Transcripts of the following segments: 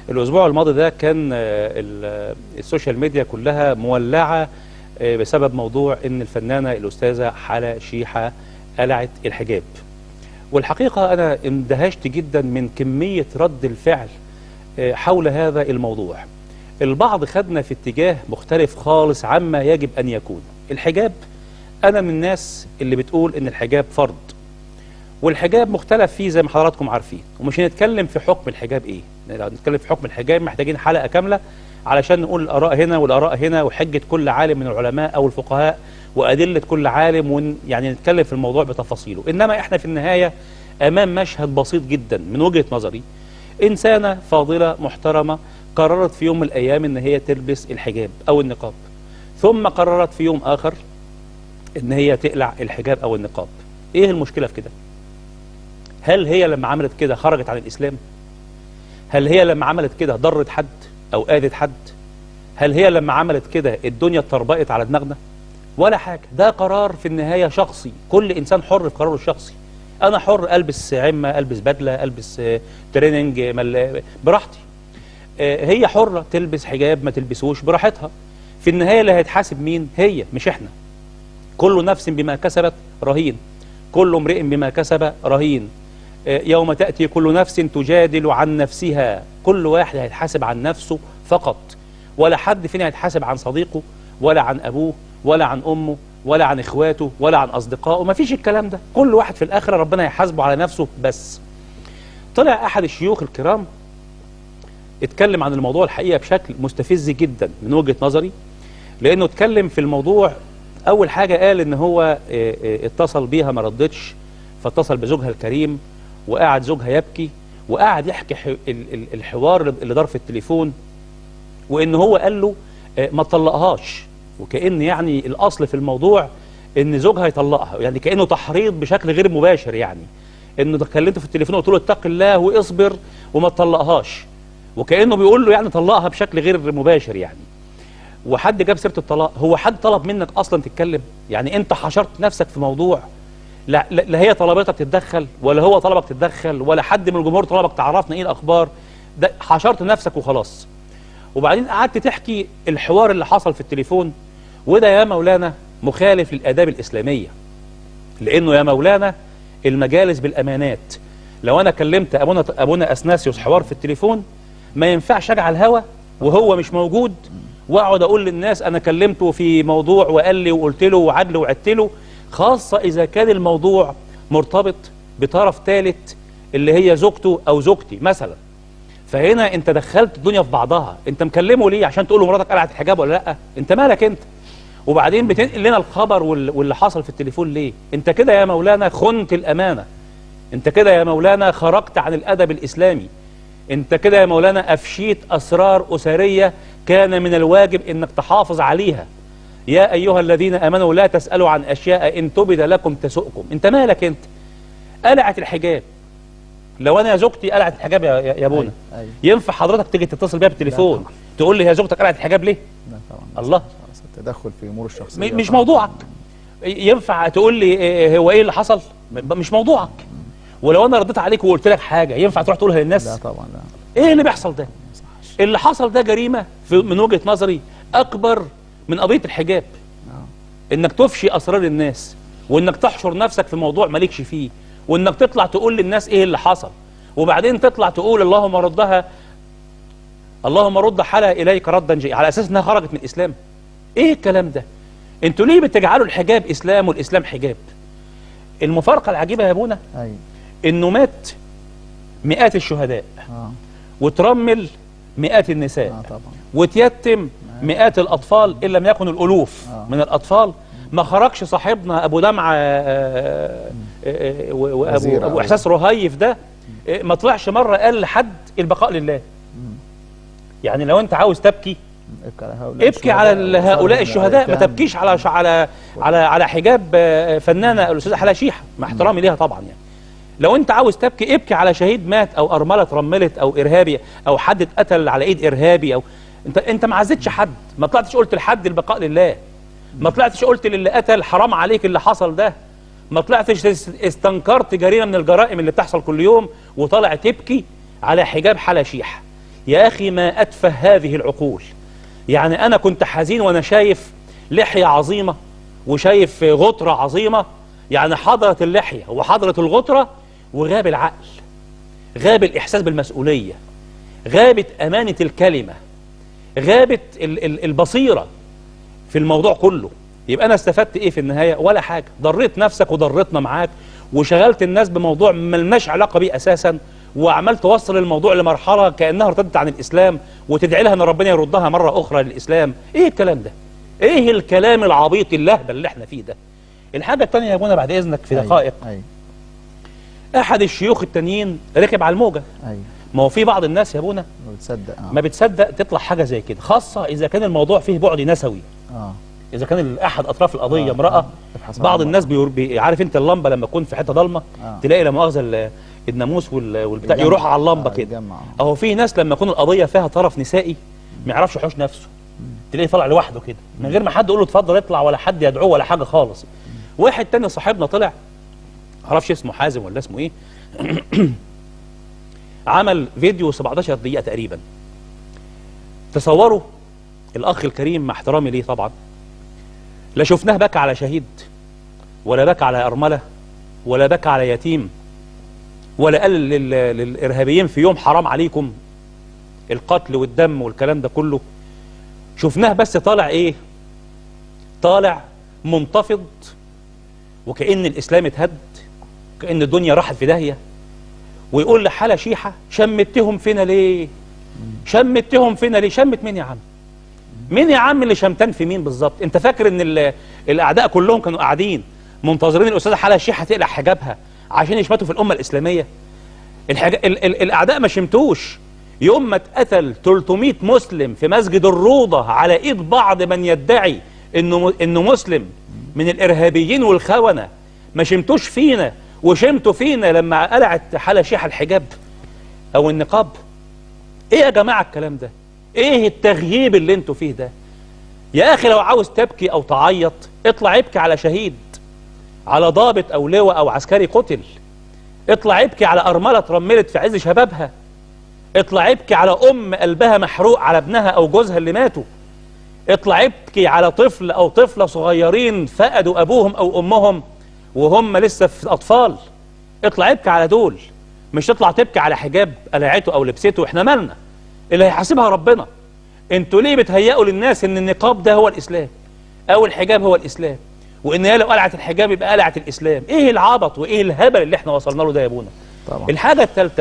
الاسبوع الماضي ده كان آه، ال- السوشيال ميديا كلها مولعه آه، بسبب موضوع ان الفنانه الاستاذه حلا شيحه قلعت الحجاب والحقيقه انا اندهشت جدا من كميه رد الفعل آه، حول هذا الموضوع البعض خدنا في اتجاه مختلف خالص عما يجب ان يكون الحجاب انا من الناس اللي بتقول ان الحجاب فرض والحجاب مختلف فيه زي ما حضراتكم عارفين ومش هنتكلم في حكم الحجاب ايه لو نتكلم في حكم الحجاب محتاجين حلقة كاملة علشان نقول الآراء هنا والآراء هنا وحجة كل عالم من العلماء أو الفقهاء وأدلة كل عالم ون يعني نتكلم في الموضوع بتفاصيله إنما إحنا في النهاية أمام مشهد بسيط جدا من وجهة نظري إنسانة فاضلة محترمة قررت في يوم من الأيام إن هي تلبس الحجاب أو النقاب ثم قررت في يوم آخر إن هي تقلع الحجاب أو النقاب إيه المشكلة في كده؟ هل هي لما عملت كده خرجت عن الإسلام؟ هل هي لما عملت كده ضرت حد أو آذت حد؟ هل هي لما عملت كده الدنيا اتطربقت على دماغنا؟ ولا حاجة ده قرار في النهاية شخصي كل إنسان حر في قراره الشخصي أنا حر ألبس عمة ألبس بدلة ألبس آه، تريننج مل... براحتي آه، هي حرة تلبس حجاب ما تلبسوش براحتها في النهاية اللي هيتحاسب مين هي مش احنا كل نفس بما كسبت رهين كل امرئ بما كسب رهين آه، يوم تأتي كل نفس تجادل عن نفسها كل واحد هيتحاسب عن نفسه فقط ولا حد فينا هيتحاسب عن صديقه ولا عن أبوه ولا عن أمه ولا عن إخواته ولا عن أصدقائه ما فيش الكلام ده كل واحد في الآخرة ربنا يحاسبه على نفسه بس طلع أحد الشيوخ الكرام اتكلم عن الموضوع الحقيقة بشكل مستفز جدا من وجهة نظري لأنه اتكلم في الموضوع أول حاجة قال إن هو اه، اه، اتصل بيها ما ردتش فاتصل بزوجها الكريم وقعد زوجها يبكي وقعد يحكي ح- ال- ال- الحوار اللي دار في التليفون وإن هو قال له اه، ما تطلقهاش وكأن يعني الأصل في الموضوع إن زوجها يطلقها يعني كأنه تحريض بشكل غير مباشر يعني إنه كلمته في التليفون وقلت له اتق الله واصبر وما تطلقهاش وكأنه بيقول له يعني طلقها بشكل غير مباشر يعني وحد جاب سيره الطلاق هو حد طلب منك اصلا تتكلم يعني انت حشرت نفسك في موضوع لا, لا, لا هي طلبتك تتدخل ولا هو طلبك تتدخل ولا حد من الجمهور طلبك تعرفنا ايه الاخبار ده حشرت نفسك وخلاص وبعدين قعدت تحكي الحوار اللي حصل في التليفون وده يا مولانا مخالف للاداب الاسلاميه لانه يا مولانا المجالس بالامانات لو انا كلمت ابونا ابونا اثناسيوس حوار في التليفون ما ينفعش اجي على الهوا وهو مش موجود واقعد اقول للناس انا كلمته في موضوع وقال لي وقلت له وعد له وعدت له خاصه اذا كان الموضوع مرتبط بطرف ثالث اللي هي زوجته او زوجتي مثلا فهنا انت دخلت الدنيا في بعضها انت مكلمه ليه عشان تقول له مراتك قلعت الحجاب ولا لا انت مالك انت وبعدين بتنقل لنا الخبر وال- واللي حصل في التليفون ليه انت كده يا مولانا خنت الامانه انت كده يا مولانا خرجت عن الادب الاسلامي انت كده يا مولانا افشيت اسرار اسريه كان من الواجب انك تحافظ عليها يا ايها الذين امنوا لا تسالوا عن اشياء ان تبد لكم تسؤكم انت مالك انت قلعت الحجاب لو انا زوجتي قلعت الحجاب يا يا- يا ابونا أيوة، أيوة. ينفع حضرتك تيجي تتصل بيها بالتليفون طبعا. تقول لي هي زوجتك قلعت الحجاب ليه لا طبعا الله. خلاص التدخل في امور الشخصيه م- مش طبعاً. موضوعك ينفع تقول لي إيه هو ايه اللي حصل م- مش موضوعك ولو انا رديت عليك وقلت لك حاجه ينفع تروح تقولها لا للناس طبعا لا ايه اللي بيحصل ده ما يصحش اللي حصل ده جريمه في من وجهه نظري اكبر من قضيه الحجاب آه. انك تفشي اسرار الناس وانك تحشر نفسك في موضوع مالكش فيه وانك تطلع تقول للناس ايه اللي حصل وبعدين تطلع تقول اللهم ردها اللهم رد حلا اليك ردا جيدا على اساس انها خرجت من الاسلام ايه الكلام ده انتوا ليه بتجعلوا الحجاب اسلام والاسلام حجاب المفارقه العجيبه يا ابونا ايوه انه مات مئات الشهداء اه وترمل مئات النساء اه طبعا وتيتم مئات الأطفال إن لم يكن الألوف آه. من الأطفال ما خرجش صاحبنا أبو دمعة آه، آه، و- وأبو وزير أبو أو- إحساس رهيف ده آه، ما طلعش مرة قال لحد البقاء لله يعني لو أنت عاوز تبكي ابكي على هؤلاء ابكي على ال- الشهداء هؤلاء وصالهم الشهداء ما وأيتام. تبكيش على ش- على على على حجاب آه، فنانة الأستاذة حلا شيحة مع احترامي ليها طبعا يعني لو انت عاوز تبكي ابكي على شهيد مات او ارمله اترملت او ارهابي او حد اتقتل على ايد ارهابي او انت انت ما عزتش حد ما طلعتش قلت لحد البقاء لله ما طلعتش قلت للي قتل حرام عليك اللي حصل ده ما طلعتش اس- استنكرت جريمه من الجرائم اللي بتحصل كل يوم وطالع تبكي على حجاب حلا شيحة يا أخي ما أتفه هذه العقول يعني أنا كنت حزين وأنا شايف لحية عظيمة وشايف غطرة عظيمة يعني حضرت اللحية وحضرت الغطرة وغاب العقل غاب الإحساس بالمسؤولية غابت أمانة الكلمة غابت ال- ال- البصيرة في الموضوع كله يبقى أنا استفدت إيه في النهاية ولا حاجة ضريت نفسك وضرتنا معاك وشغلت الناس بموضوع ملناش علاقة بيه أساسا وعملت توصل الموضوع لمرحلة كأنها ارتدت عن الإسلام وتدعي لها أن ربنا يردها مرة أخرى للإسلام إيه الكلام ده إيه الكلام العبيط اللهبل اللي احنا فيه ده الحاجة التانية يا ابونا بعد إذنك في أيوة، دقائق ايوه أحد الشيوخ التانيين ركب على الموجة ايوه ما هو في بعض الناس يا ابونا ما بتصدق اه ما بتصدق تطلع حاجة زي كده خاصة إذا كان الموضوع فيه بعد نسوي اه إذا كان ال- أحد أطراف القضية آه، امرأة آه، ابحث عن بعض المرأة. الناس بيور... بي... عارف أنت اللمبة لما تكون في حتة ضلمة آه. تلاقي لا مؤاخذة ال- الناموس وال... والبتاع يجمع. يروح على اللمبة آه، كده يجمع، آه. أهو في ناس لما يكون القضية فيها طرف نسائي ما يعرفش يحوش نفسه تلاقيه طالع لوحده كده من غير ما حد يقول له اتفضل اطلع ولا حد يدعوه ولا حاجة خالص واحد تاني صاحبنا طلع معرفش اسمه حازم ولا اسمه ايه عمل فيديو 17 دقيقة تقريبا تصوروا الأخ الكريم مع احترامي ليه طبعا لا شفناه بكى على شهيد ولا بكى على أرملة ولا بكى على يتيم ولا قال لل... للإرهابيين في يوم حرام عليكم القتل والدم والكلام ده كله شفناه بس طالع ايه طالع منتفض وكأن الإسلام اتهد كأن الدنيا راحت في داهية ويقول لحالة شيحة شمتهم فينا ليه شمتهم فينا ليه شمت مين يا عم مين يا عم اللي شمتان في مين بالظبط انت فاكر ان ال- الاعداء كلهم كانوا قاعدين منتظرين الاستاذه حلا شيحه تقلع حجابها عشان يشمتوا في الامه الاسلاميه الحاج... ال... ال... الاعداء ما شمتوش يوم ما اتقتل 300 مسلم في مسجد الروضه على ايد بعض من يدعي انه انه مسلم من الارهابيين والخونه ما شمتوش فينا وشمتوا فينا لما قلعت حلا شيحه الحجاب او النقاب ايه يا جماعه الكلام ده ايه التغييب اللي انتوا فيه ده يا اخي لو عاوز تبكي او تعيط اطلع ابكي على شهيد على ضابط او لواء او عسكري قتل اطلع ابكي على ارمله اترملت في عز شبابها اطلع ابكي على ام قلبها محروق على ابنها او جوزها اللي ماتوا اطلع ابكي على طفل او طفله صغيرين فقدوا ابوهم او امهم وهم لسه في اطفال اطلع ابكي على دول مش تطلع تبكي على حجاب قلعته او لبسته احنا مالنا اللي هيحاسبها ربنا انتوا ليه بتهيئوا للناس ان النقاب ده هو الاسلام او الحجاب هو الاسلام وان هي لو قلعت الحجاب يبقى قلعت الاسلام ايه العبط وايه الهبل اللي احنا وصلنا له ده يا ابونا طبعا الحاجه الثالثه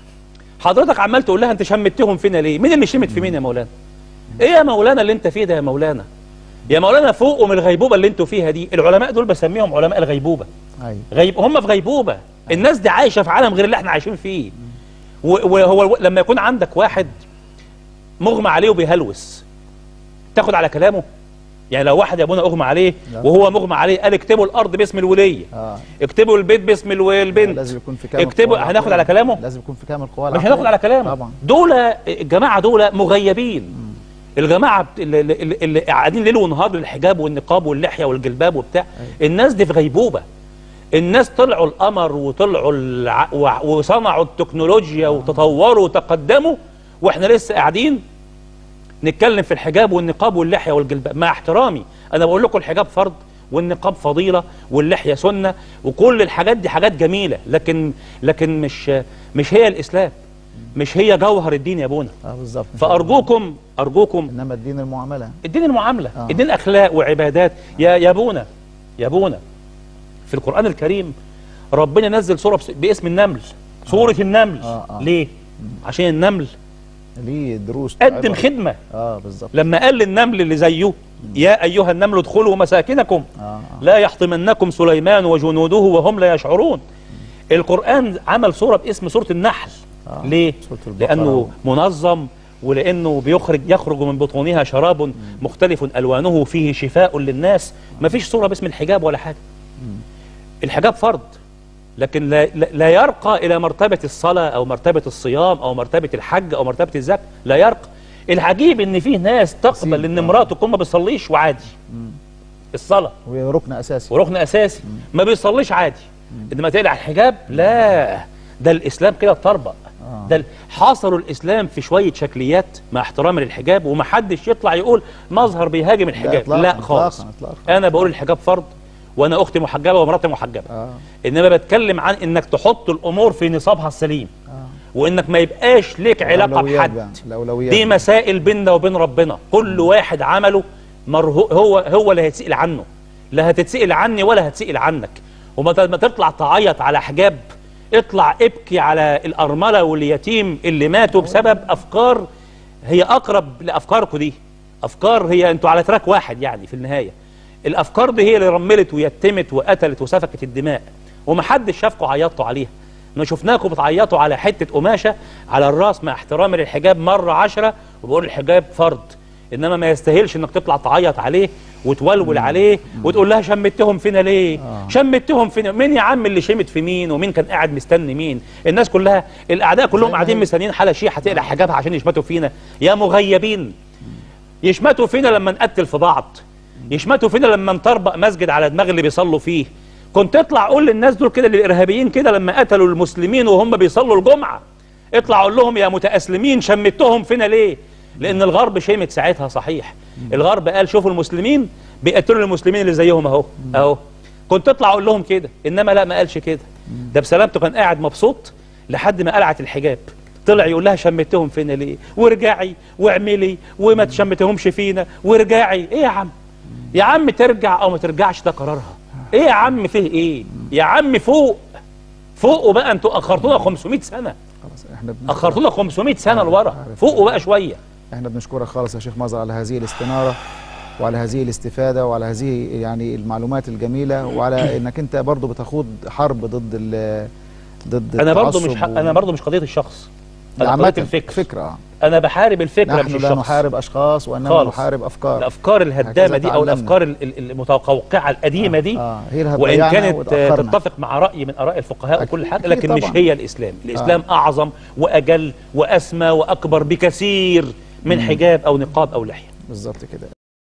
حضرتك عمال تقول لها انت شمتهم فينا ليه مين اللي شمت في مين يا مولانا ايه يا مولانا اللي انت فيه ده يا مولانا يا مولانا فوقوا من الغيبوبه اللي انتوا فيها دي العلماء دول بسميهم علماء الغيبوبه ايوه غيب هم في غيبوبه الناس دي عايشه في عالم غير اللي احنا عايشين فيه و- وهو الو- لما يكون عندك واحد مغمى عليه وبيهلوس تاخد على كلامه يعني لو واحد يا ابونا اغمى عليه لا. وهو مغمى عليه قال اكتبوا الارض باسم الوليه اه اكتبوا البيت باسم الو- البنت لازم يكون في كامل اكتبوا قوى هناخد العقلية. على كلامه لازم يكون في كامل قوى مش هناخد العقلية. على كلامه طبعا دول الجماعه دول مغيبين الجماعه بت- اللي, اللي, اللي قاعدين ليل ونهار للحجاب والنقاب واللحيه والجلباب وبتاع الناس دي في غيبوبه الناس طلعوا القمر وطلعوا الع... وع- وصنعوا التكنولوجيا وتطوروا وتقدموا واحنا لسه قاعدين نتكلم في الحجاب والنقاب واللحيه والجلباب مع احترامي انا بقول لكم الحجاب فرض والنقاب فضيله واللحيه سنه وكل الحاجات دي حاجات جميله لكن لكن مش مش هي الاسلام مش هي جوهر الدين يا ابونا اه بالظبط فارجوكم ارجوكم انما الدين المعامله الدين المعامله آه. الدين اخلاق وعبادات يا يا ابونا يا ابونا في القران الكريم ربنا نزل سوره بس- باسم النمل سوره النمل آه، آه. ليه عشان النمل ليه دروس قدم عبر. خدمه اه بالظبط لما قال للنمل اللي زيه يا ايها النمل ادخلوا مساكنكم اه آه. لا يحطمنكم سليمان وجنوده وهم لا يشعرون القرآن عمل سورة باسم سورة النحل آه، ليه؟ سورة البقرة. لأنه منظم ولأنه بيخرج يخرج من بطونها شراب مختلف ألوانه فيه شفاء للناس ما فيش سورة باسم الحجاب ولا حاجة الحجاب فرض لكن لا, لا لا يرقى إلى مرتبة الصلاة أو مرتبة الصيام أو مرتبة الحج أو مرتبة الزكاة لا يرقى العجيب إن فيه ناس تقبل أصيل. إن آه. مراته تكون ما بتصليش وعادي الصلاة وركن اساسي وركن اساسي ما بيصليش عادي انما تقلع الحجاب لا ده الاسلام كده اتطربق آه. ده ال- حاصروا الاسلام في شويه شكليات مع احترامي للحجاب ومحدش يطلع يقول مظهر بيهاجم الحجاب إطلاقاً، لا خالص إطلاقاً، إطلاقاً. انا بقول الحجاب فرض وانا اختي محجبه ومراتي محجبه آه. انما بتكلم عن انك تحط الامور في نصابها السليم آه. وانك ما يبقاش ليك علاقه الأولويات بحد بقى، الأولويات دي مسائل بيننا وبين ربنا كل واحد عمله مرهو هو هو اللي هيتسأل عنه لا هتتسأل عني ولا هتسأل عنك وما ت- ما تطلع تعيط على حجاب اطلع ابكي على الأرملة واليتيم اللي ماتوا بسبب أفكار هي أقرب لأفكاركم دي أفكار هي أنتوا على تراك واحد يعني في النهاية الأفكار دي هي اللي رملت ويتمت وقتلت وسفكت الدماء ومحدش شافكم عيطتوا عليها ما شفناكم بتعيطوا على حتة قماشة على الراس مع احترامي للحجاب مرة عشرة وبقول الحجاب فرض إنما ما يستاهلش إنك تطلع تعيط عليه وتولول عليه وتقول لها شمتهم فينا ليه آه. شمتهم فينا مين يا عم اللي شمت في مين ومين كان قاعد مستني مين الناس كلها الأعداء كلهم زي ما قاعدين هي. مستنيين حالة شيحة تقلع حجابها عشان يشمتوا فينا يا مغيبين يشمتوا فينا لما نقتل في بعض يشمتوا فينا لما نطربق مسجد على دماغ اللي بيصلوا فيه كنت اطلع اقول للناس دول كده للارهابيين كده لما قتلوا المسلمين وهم بيصلوا الجمعه اطلع اقول لهم يا متاسلمين شمتهم فينا ليه لان الغرب شمت ساعتها صحيح الغرب قال شوفوا المسلمين بيقتلوا المسلمين اللي زيهم اهو اهو كنت اطلع اقول لهم كده انما لا ما قالش كده ده بسلامته كان قاعد مبسوط لحد ما قلعت الحجاب طلع يقول لها شمتهم فينا ليه وارجعي واعملي وما تشمتهمش فينا وارجعي ايه يا عم يا عم ترجع او ما ترجعش ده قرارها ايه يا عم فيه ايه يا عم فوق فوقوا بقى انتوا اخرتونا 500 سنه خلاص احنا بن... اخرتونا 500 سنه آه، لورا عارف. فوقوا بقى شويه احنا بنشكرك خالص يا شيخ مظهر على هذه الاستنارة وعلى هذه الاستفادة وعلى هذه يعني المعلومات الجميلة وعلى انك انت برضو بتخوض حرب ضد ال ضد انا برضو مش التعصب ح... انا برضو مش قضيه الشخص انا عامة قضيه الفكر فكرة آه. انا بحارب الفكره مش نحن لا الشخص نحارب اشخاص وانما خالص. نحارب افكار الافكار الهدامه هكذا دي او تعلمنا. الافكار ال- ال- المتقوقعه القديمه دي آه. هي اللي وان هتضيعنا كانت آه، وتأخرنا. تتفق مع راي من اراء الفقهاء أكيد- وكل حاجه أكيد لكن مش طبعاً. هي الاسلام الاسلام اعظم واجل واسمى واكبر بكثير من حجاب او نقاب او لحيه بالظبط كده